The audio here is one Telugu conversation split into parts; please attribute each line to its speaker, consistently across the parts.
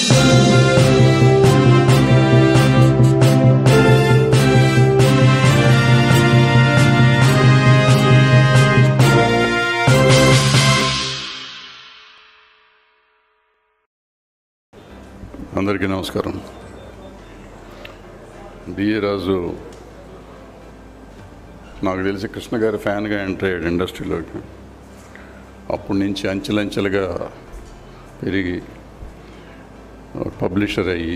Speaker 1: అందరికీ నమస్కారం బిఏ రాజు నాకు తెలిసి కృష్ణ గారి ఫ్యాన్గా ఎంటర్ అయ్యాడు ఇండస్ట్రీలోకి అప్పటి నుంచి అంచెలంచెలుగా పెరిగి పబ్లిషర్ అయ్యి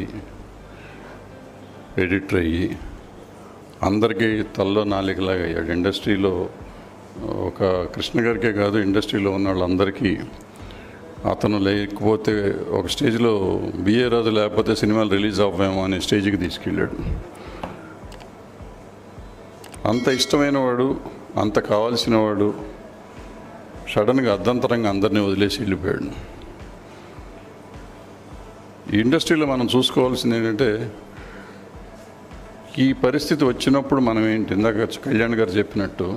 Speaker 1: ఎడిటర్ అయ్యి అందరికీ తల్లో నాలికలాగా అయ్యాడు ఇండస్ట్రీలో ఒక కృష్ణ గారికే కాదు ఇండస్ట్రీలో ఉన్న వాళ్ళందరికీ అతను లేకపోతే ఒక స్టేజ్లో బిఏ రాజు లేకపోతే సినిమాలు రిలీజ్ అవ్వేమో అనే స్టేజ్కి తీసుకెళ్ళాడు అంత ఇష్టమైన వాడు అంత కావాల్సిన వాడు సడన్గా అర్ధంతరంగా అందరినీ వదిలేసి వెళ్ళిపోయాడు ఈ ఇండస్ట్రీలో మనం చూసుకోవాల్సింది ఏంటంటే ఈ పరిస్థితి వచ్చినప్పుడు మనం ఏంటి ఇందాక కళ్యాణ్ గారు చెప్పినట్టు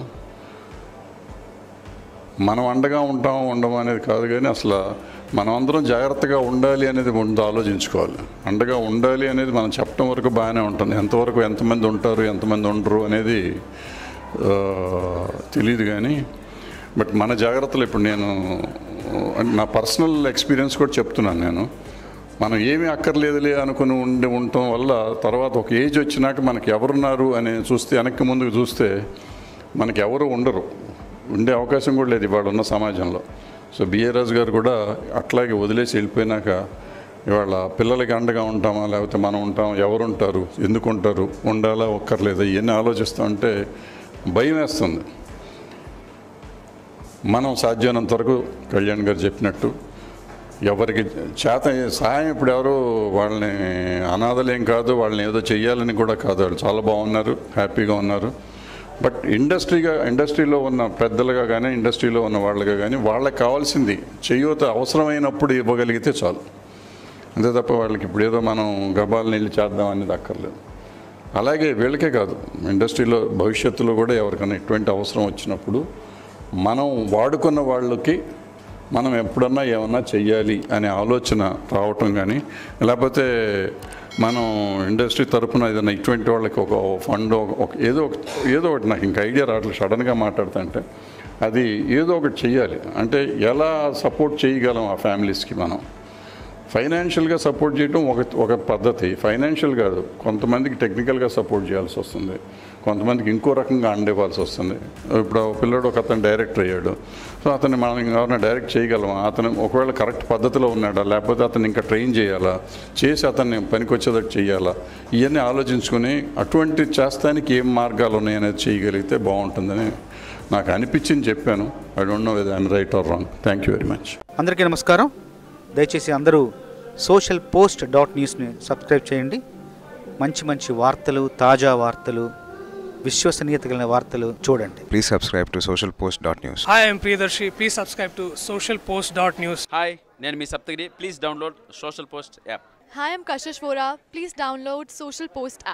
Speaker 1: మనం అండగా ఉంటాం ఉండము అనేది కాదు కానీ అసలు మనం అందరం జాగ్రత్తగా ఉండాలి అనేది ముందు ఆలోచించుకోవాలి అండగా ఉండాలి అనేది మనం చెప్పడం వరకు బాగానే ఉంటుంది ఎంతవరకు ఎంతమంది ఉంటారు ఎంతమంది ఉండరు అనేది ఆ, తెలియదు కానీ బట్ మన జాగ్రత్తలు ఇప్పుడు నేను అంటే నా పర్సనల్ ఎక్స్పీరియన్స్ కూడా చెప్తున్నాను నేను మనం ఏమీ అక్కర్లేదులే అనుకుని ఉండి ఉండటం వల్ల తర్వాత ఒక ఏజ్ వచ్చినాక మనకి ఎవరున్నారు అని చూస్తే వెనక్కి ముందుకు చూస్తే మనకి ఎవరు ఉండరు ఉండే అవకాశం కూడా లేదు ఇవాళ ఉన్న సమాజంలో సో బిఏ రాజు గారు కూడా అట్లాగే వదిలేసి వెళ్ళిపోయినాక ఇవాళ పిల్లలకి అండగా ఉంటామా లేకపోతే మనం ఉంటాం ఎవరు ఉంటారు ఎందుకు ఉంటారు ఉండాలా ఒక్కర్లేదా ఇవన్నీ ఆలోచిస్తూ ఉంటే భయం వేస్తుంది మనం సాధ్యమైనంత వరకు కళ్యాణ్ గారు చెప్పినట్టు ఎవరికి చేత సహాయం ఇప్పుడు ఎవరు వాళ్ళని అనాథలేం కాదు వాళ్ళని ఏదో చెయ్యాలని కూడా కాదు వాళ్ళు చాలా బాగున్నారు హ్యాపీగా ఉన్నారు బట్ ఇండస్ట్రీగా ఇండస్ట్రీలో ఉన్న పెద్దలుగా కానీ ఇండస్ట్రీలో ఉన్న వాళ్ళగా కానీ వాళ్ళకి కావాల్సింది చెయ్యూత అవసరమైనప్పుడు ఇవ్వగలిగితే చాలు అంతే తప్ప వాళ్ళకి ఇప్పుడు ఏదో మనం గబాలను వెళ్ళి చేద్దాం అనేది అక్కర్లేదు అలాగే వీళ్ళకే కాదు ఇండస్ట్రీలో భవిష్యత్తులో కూడా ఎవరికైనా ఎటువంటి అవసరం వచ్చినప్పుడు మనం వాడుకున్న వాళ్ళకి మనం ఎప్పుడన్నా ఏమన్నా చెయ్యాలి అనే ఆలోచన రావటం కానీ లేకపోతే మనం ఇండస్ట్రీ తరపున ఏదైనా ఇటువంటి వాళ్ళకి ఒక ఫండ్ ఒక ఏదో ఒక ఏదో ఒకటి నాకు ఇంకా ఐడియా రావట్లేదు సడన్గా మాట్లాడుతుంటే అది ఏదో ఒకటి చెయ్యాలి అంటే ఎలా సపోర్ట్ చేయగలం ఆ ఫ్యామిలీస్కి మనం ఫైనాన్షియల్గా సపోర్ట్ చేయడం ఒక ఒక పద్ధతి ఫైనాన్షియల్ కాదు కొంతమందికి టెక్నికల్గా సపోర్ట్ చేయాల్సి వస్తుంది కొంతమందికి ఇంకో రకంగా అండివ్వాల్సి వస్తుంది ఇప్పుడు ఒక పిల్లడు ఒక అతను డైరెక్టర్ అయ్యాడు సో అతన్ని మనం ఎవరైనా డైరెక్ట్ చేయగలమా అతను ఒకవేళ కరెక్ట్ పద్ధతిలో ఉన్నాడా లేకపోతే అతను ఇంకా ట్రైన్ చేయాలా చేసి అతన్ని పనికొచ్చేటట్టు చేయాలా ఇవన్నీ ఆలోచించుకొని అటువంటి చేస్తానికి ఏం మార్గాలు ఉన్నాయనేది చేయగలిగితే బాగుంటుందని నాకు అనిపించింది చెప్పాను I don't know whether I'm right or wrong thank you very much
Speaker 2: అందరికీ నమస్కారం దయచేసి అందరూ సోషల్ పోస్ట్ డాట్ న్యూస్ని సబ్స్క్రైబ్ చేయండి మంచి మంచి వార్తలు తాజా వార్తలు విశ్వసనీయత కలిగిన వార్తలు చూడండి
Speaker 3: Please subscribe to socialpost.news.
Speaker 4: Hi, I'm Priyadarshi. Please subscribe to socialpost.news.
Speaker 5: Hi నేను మీ Saptagiri please download social post app
Speaker 6: Hi, I'm Kashish Vora. Please download Social Post app.